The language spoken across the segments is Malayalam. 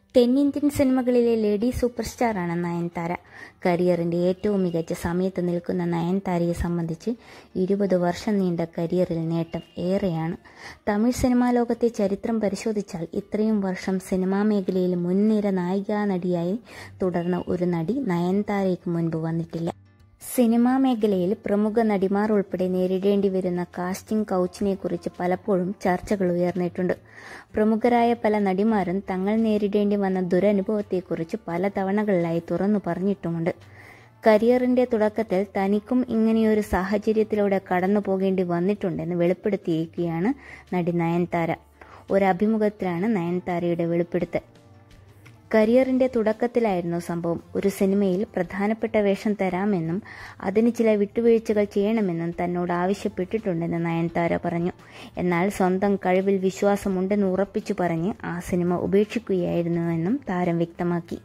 തെന്നിന്ത്യൻ സിനിമകളിലെ ലേഡി സൂപ്പർ സ്റ്റാറാണ് നയൻതാര കരിയറിന്റെ ഏറ്റവും മികച്ച സമയത്ത് നിൽക്കുന്ന നയൻതാരയെ സംബന്ധിച്ച് ഇരുപത് വർഷം നീണ്ട കരിയറിൽ നേട്ടം ഏറെയാണ് തമിഴ് സിനിമാ ലോകത്തെ ചരിത്രം പരിശോധിച്ചാൽ ഇത്രയും വർഷം സിനിമാ മേഖലയിൽ മുൻനിര നായികാ നടിയായി തുടർന്ന ഒരു നടി നയൻതാരയ്ക്ക് മുൻപ് വന്നിട്ടില്ല സിനിമാ മേഖലയിൽ പ്രമുഖ നടിമാർ ഉൾപ്പെടെ നേരിടേണ്ടി വരുന്ന കാസ്റ്റിംഗ് കൗച്ചിനെ കുറിച്ച് പലപ്പോഴും ചർച്ചകൾ ഉയർന്നിട്ടുണ്ട് പ്രമുഖരായ പല നടിമാരും തങ്ങൾ നേരിടേണ്ടി വന്ന ദുരനുഭവത്തെക്കുറിച്ച് പല തവണകളിലായി തുറന്നു പറഞ്ഞിട്ടുമുണ്ട് കരിയറിന്റെ തുടക്കത്തിൽ തനിക്കും ഇങ്ങനെയൊരു സാഹചര്യത്തിലൂടെ കടന്നു പോകേണ്ടി വന്നിട്ടുണ്ടെന്ന് വെളിപ്പെടുത്തിയിരിക്കുകയാണ് നടി നയൻതാര ഒരു അഭിമുഖത്തിലാണ് നയൻതാരയുടെ വെളിപ്പെടുത്തൽ കരിയറിന്റെ തുടക്കത്തിലായിരുന്നു സംഭവം ഒരു സിനിമയിൽ പ്രധാനപ്പെട്ട വേഷം തരാമെന്നും അതിന് ചില വിട്ടുവീഴ്ചകൾ ചെയ്യണമെന്നും തന്നോട് ആവശ്യപ്പെട്ടിട്ടുണ്ടെന്ന് നയൻതാര പറഞ്ഞു എന്നാൽ സ്വന്തം കഴിവിൽ വിശ്വാസമുണ്ടെന്ന് ഉറപ്പിച്ചു പറഞ്ഞ് ആ സിനിമ ഉപേക്ഷിക്കുകയായിരുന്നുവെന്നും താരം വ്യക്തമാക്കി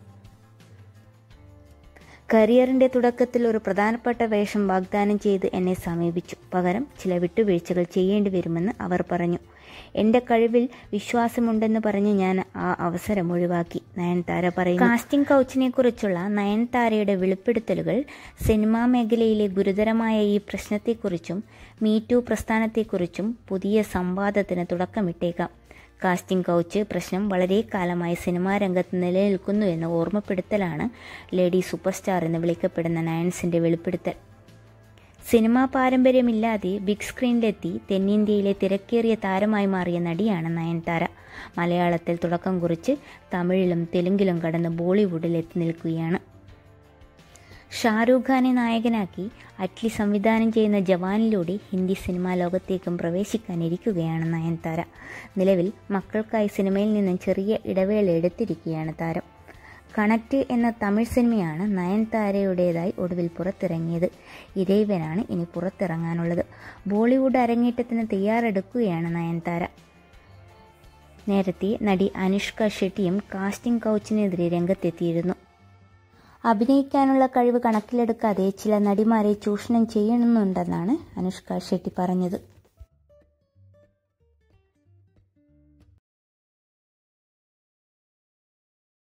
കരിയറിന്റെ തുടക്കത്തിൽ ഒരു പ്രധാനപ്പെട്ട വേഷം വാഗ്ദാനം ചെയ്ത് എന്നെ സമീപിച്ചു പകരം ചില വിട്ടുവീഴ്ചകൾ ചെയ്യേണ്ടി വരുമെന്ന് അവർ പറഞ്ഞു എന്റെ കഴിവിൽ വിശ്വാസമുണ്ടെന്ന് പറഞ്ഞ് ഞാൻ ആ അവസരം ഒഴിവാക്കി നയൻതാര പറയുന്നു കാസ്റ്റിംഗ് കൗച്ചിനെ കുറിച്ചുള്ള നയൻതാരയുടെ വെളിപ്പെടുത്തലുകൾ സിനിമാ മേഖലയിലെ ഗുരുതരമായ ഈ പ്രശ്നത്തെക്കുറിച്ചും മീറ്റു പ്രസ്ഥാനത്തെക്കുറിച്ചും പുതിയ സംവാദത്തിന് തുടക്കമിട്ടേക്കാം കാസ്റ്റിംഗ് കൗച്ച് പ്രശ്നം വളരെ കാലമായി സിനിമാ രംഗത്ത് നിലനിൽക്കുന്നു എന്ന ഓർമ്മപ്പെടുത്തലാണ് ലേഡി സൂപ്പർ സ്റ്റാർ എന്ന് വിളിക്കപ്പെടുന്ന നയൻസിന്റെ വെളിപ്പെടുത്തൽ സിനിമാ പാരമ്പര്യമില്ലാതെ ബിഗ് സ്ക്രീനിലെത്തി തെന്നിന്ത്യയിലെ തിരക്കേറിയ താരമായി മാറിയ നടിയാണ് നയൻതാര മലയാളത്തിൽ തുടക്കം കുറിച്ച് തമിഴിലും തെലുങ്കിലും കടന്ന് ബോളിവുഡിൽ എത്തി നിൽക്കുകയാണ് ഷാരൂഖ് ഖാനെ നായകനാക്കി അറ്റ്ലി സംവിധാനം ചെയ്യുന്ന ജവാനിലൂടെ ഹിന്ദി സിനിമാ ലോകത്തേക്കും പ്രവേശിക്കാനിരിക്കുകയാണ് നയൻതാര നിലവിൽ മക്കൾക്കായി സിനിമയിൽ നിന്നും ചെറിയ ഇടവേള എടുത്തിരിക്കുകയാണ് താരം കണക്റ്റ് എന്ന തമിഴ് സിനിമയാണ് നയൻതാരയുടേതായി ഒടുവിൽ പുറത്തിറങ്ങിയത് ഇരൈവനാണ് ഇനി പുറത്തിറങ്ങാനുള്ളത് ബോളിവുഡ് അരങ്ങേറ്റത്തിന് തയ്യാറെടുക്കുകയാണ് നയൻതാര നേരത്തെ നടി അനുഷ്ക ഷെട്ടിയും കാസ്റ്റിംഗ് കൗച്ചിനെതിരെ രംഗത്തെത്തിയിരുന്നു അഭിനയിക്കാനുള്ള കഴിവ് കണക്കിലെടുക്കാതെ ചില നടിമാരെ ചൂഷണം ചെയ്യണമെന്നുണ്ടെന്നാണ് അനുഷ്ക ഷെട്ടി പറഞ്ഞത്